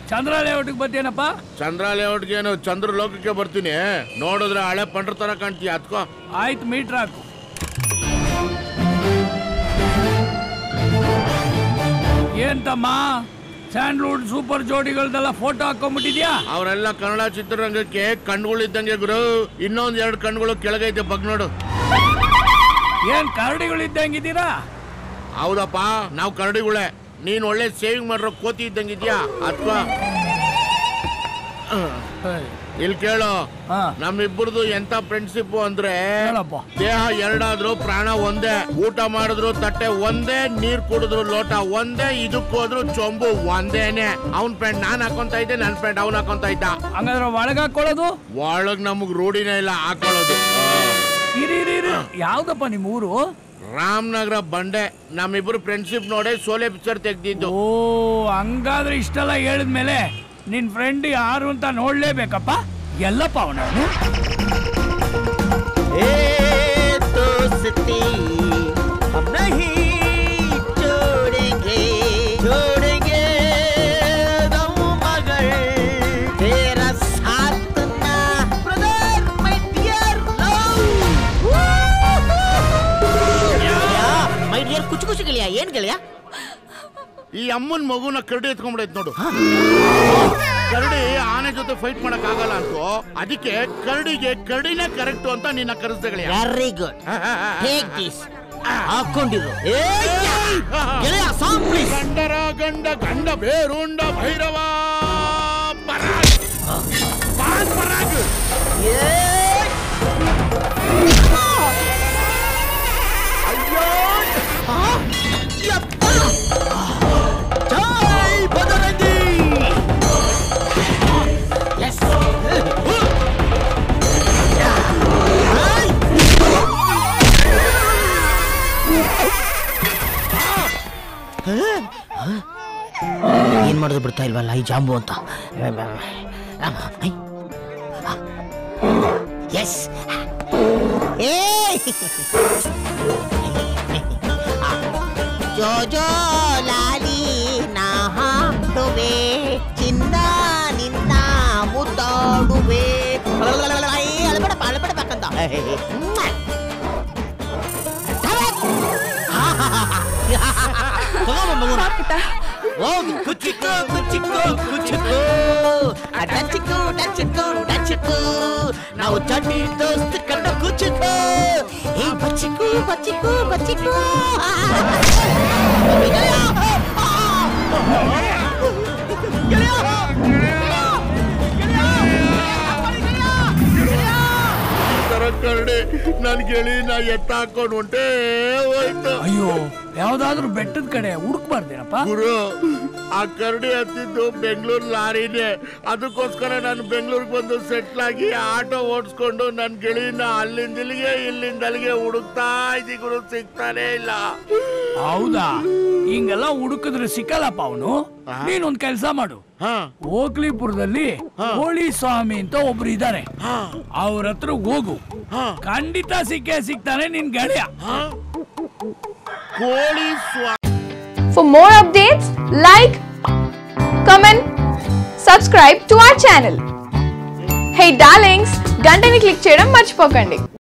ಚಂದ್ರ ಲೇಔಟ್ಗೆ ಬರ್ತೀನಪ್ಪ ಚಂದ್ರ ಲೇಔಟ್ಗೆ ಏನು ಚಂದ್ರ ಲೋಕಕ್ಕೆ ಬರ್ತೀನಿ ನೋಡಿದ್ರೆ ಹಳೆ ಪಂಡ್ರ ತರ ಕಾಣ್ತೀಯ ಅದ್ಕೋ ಆಯ್ತು ಮೀಟ್ರ್ ಹಾಕು ಏನ್ ತಮ್ಮ ಸ್ಯಾಂಡ್ಲ್ವುಡ್ ಸೂಪರ್ ಜೋಡಿಗಳ್ದೆಲ್ಲ ಫೋಟೋ ಹಾಕೊಂಡ್ಬಿಟ್ಟಿದ್ಯಾ ಅವರೆಲ್ಲ ಕನ್ನಡ ಚಿತ್ರರಂಗಕ್ಕೆ ಕಣ್ಗಳಿದ್ದಂಗೆ ಗುರು ಇನ್ನೊಂದ್ ಎರಡು ಕಣ್ಗಳು ಕೆಳಗೈತೆ ಬಗ್ ನೋಡು ಏನ್ ಕರಡಿಗಳಿದ್ದಂಗಿದ್ದೀರಾ ಹೌದಪ್ಪ ನಾವು ಕರಡಿಗಳೇ ನೀನ್ ಒಳ್ಳೆ ಸೇವಿಂಗ್ ಮಾಡಿರೋ ಕೋತಿ ಇದ್ದಂಗಿದ್ಯಾ ಅದ್ಕೋ ಇಲ್ಲಿ ಕೇಳು ಹಾ ನಮ್ಮಿಬ್ಬರದು ಎಂತ ಫ್ರೆಂಡ್ಶಿಪ್ ಅಂದ್ರೆ ಹೇಳಪ್ಪ ದೇಹ ಎರಡಾದ್ರು ಪ್ರಾಣ ಒಂದೇ ಊಟ ಮಾಡಿದ್ರು ತಟ್ಟೆ ಒಂದೇ ನೀರ್ ಕುಡಿದ್ರು ಲೋಟ ಒಂದೇ ಇದಕ್ ಹೋದ್ರು ಚೊಂಬು ಒಂದೇನೆ ಅವನ್ ಫ್ರೆಂಡ್ ನಾನ್ ಹಾಕೊಂತ ಇದ್ದೆ ನನ್ ಫ್ರೆಂಡ್ ಅವ್ನ್ ಹಾಕೊಂತ ಇದ್ದ ಹಂಗಾದ್ರೆ ಒಳಗ್ ಹಾಕೊಳ್ಳೋದು ಒಳಗ್ ನಮಗ್ ರೂಢಿನೇ ಇಲ್ಲ ಹಾಕೊಳ್ಳೋದು ಇರಿ ಇರಿ ಇರಿ ಯಾವ್ದಪ್ಪ ನಿಮ್ ಊರು ರಾಮನಗರ ಬಂಡೆ ನಮ್ಮಿಬ್ರು ಫ್ರೆಂಡ್ಶಿಪ್ ನೋಡೇ ಸೋಲೆ ಪಿಕ್ಚರ್ ತೆಗ್ದಿದ್ದು ಓ ಹಂಗಾದ್ರೆ ಇಷ್ಟೆಲ್ಲ ಹೇಳಿದ್ಮೇಲೆ ನಿನ್ ಫ್ರೆಂಡ್ ಯಾರು ಅಂತ ನೋಡ್ಲೇಬೇಕಪ್ಪ ಎಲ್ಲಪ್ಪ ಅವನು दोस्ती हम नहीं छोड़ेंगे छोड़ेंगे दम मगर तेरा साथ ना brother my dear love my dear ಕುಚು ಕುಚು ಗೆಳೆಯ ಏನ್ ಗೆಳೆಯ ಈ ಅಮ್ಮನ್ ಮಗುನ ಕರಡಿ ಎತ್ಕೊಂಡ್ಬಿಡೈತ್ ನೋಡು ಕರಡಿ ಆನೆ ಜೊತೆ ಫೈಟ್ ಮಾಡಕ್ ಆಗಲ್ಲ ಅಂತೂ ಅದಕ್ಕೆ ಕರಡಿಗೆ ಕರಡಿನೇ ಕರೆಕ್ಟ್ ಅಂತ ನಿನ್ನ ಕರೆಸ್ದೆ ಗೆಳೆಯ ವೆರಿ ಗುಡ್ ಟೇಕ್ ದಿಸ್ ಹಾಕೊಂಡಿರು ಗೆಳೆಯ ಸಾಂಗ್ ಪ್ಲೀಸ್ ಗಂಡರ ಗಂಡ ಗಂಡ ಬೇರುಂಡ ಭೈರವ ಪರಾಗ್ ಪಾನ್ ಪರಾಗ್ ಜೈ ಬದರಂಗಿ ಎಸ್ ಏನ್ ಮಾಡಿದ್ರು ಬಿಡ್ತಾ ಇಲ್ವಲ್ಲ ಈ ಜಾಂಬು ಅಂತ ಎಸ್ ಏ ಜೋ ಜೋ ಲಾಲಿ ನಾ ಹಾಡುವೆ ಚಿನ್ನ ನಿನ್ನ ಮುದ್ದಾಡುವೆ ಅಳಬೇಡಪ್ಪ ಅಳಬೇಡಬೇಕಂತ ಹೋಗಿ ಕುಚಿಕೋ ಕುಚಿಕೋ ಕುಚಿಕೋ ಡಚ್ಚಿಕೋ ಡಚ್ಚಿಕೋ ಡಚ್ಚಿಕೋ ನಾವು ಚಡ್ಡಿ ದೋಸ್ತ್ ಕಂಡ ಕುಚಿಕೋ ಏ ಬಚ್ಚಿಕೋ ಬಚ್ಚಿಕೋ ಬಚ್ಚಿಕೋ ಈ ತರ ಕರಡಿ ನನ್ ಗೆಳಿ ನಾ ಎತ್ತ ಹಾಕೊಂಡು ಹೊಂಟೇ ಹೋಯ್ತು ಅಯ್ಯೋ ಯಾವ್ದಾದ್ರು ಬೆಟ್ಟದ ಕಡೆ ಹುಡುಕ್ಬಾರ್ದೇನಪ್ಪ ಗುರು ಆ ಕರಡಿ ಹತ್ತಿದ್ದು ಬೆಂಗಳೂರು ಲಾರಿನೇ ಅದಕ್ಕೋಸ್ಕರ ನಾನು ಬೆಂಗಳೂರಿಗೆ ಬಂದು ಸೆಟ್ಲ್ ಆಗಿ ಆಟೋ ಓಡಿಸ್ಕೊಂಡು ನನ್ನ ಗೆಳೆಯನ ಅಲ್ಲಿಂದ ಇಲ್ಲಿಗೆ ಇಲ್ಲಿಂದ ಅಲ್ಲಿಗೆ ಹುಡುಕ್ತಾ ಇದ್ದಿ ಗುರು ಸಿಗ್ತಾನೆ ಇಲ್ಲ ಹೌದಾ ಹಿಂಗೆಲ್ಲ ಹುಡುಕಿದ್ರೆ ಸಿಕ್ಕಲ್ಲಪ್ಪ ಅವನು ನೀನೊಂದ್ ಕೆಲ್ಸ ಮಾಡು ಹಾ ಓಕ್ಲಿಪುರದಲ್ಲಿ ಹೋಳಿ ಸ್ವಾಮಿ ಅಂತ ಒಬ್ರು ಇದ್ದಾರೆ ಹಾ ಅವ್ರ ಹತ್ರ ಹೋಗು ಹಾ ಖಂಡಿತ ಸಿಕ್ಕೇ ಸಿಗ್ತಾನೆ ನಿನ್ ಗೆಳೆಯ ಹಾ ಕೋಳಿ ಸ್ವಾ For more updates, like, comment, subscribe to our channel. Hey darlings, గంటని click చేయడం మర్చిపోకండి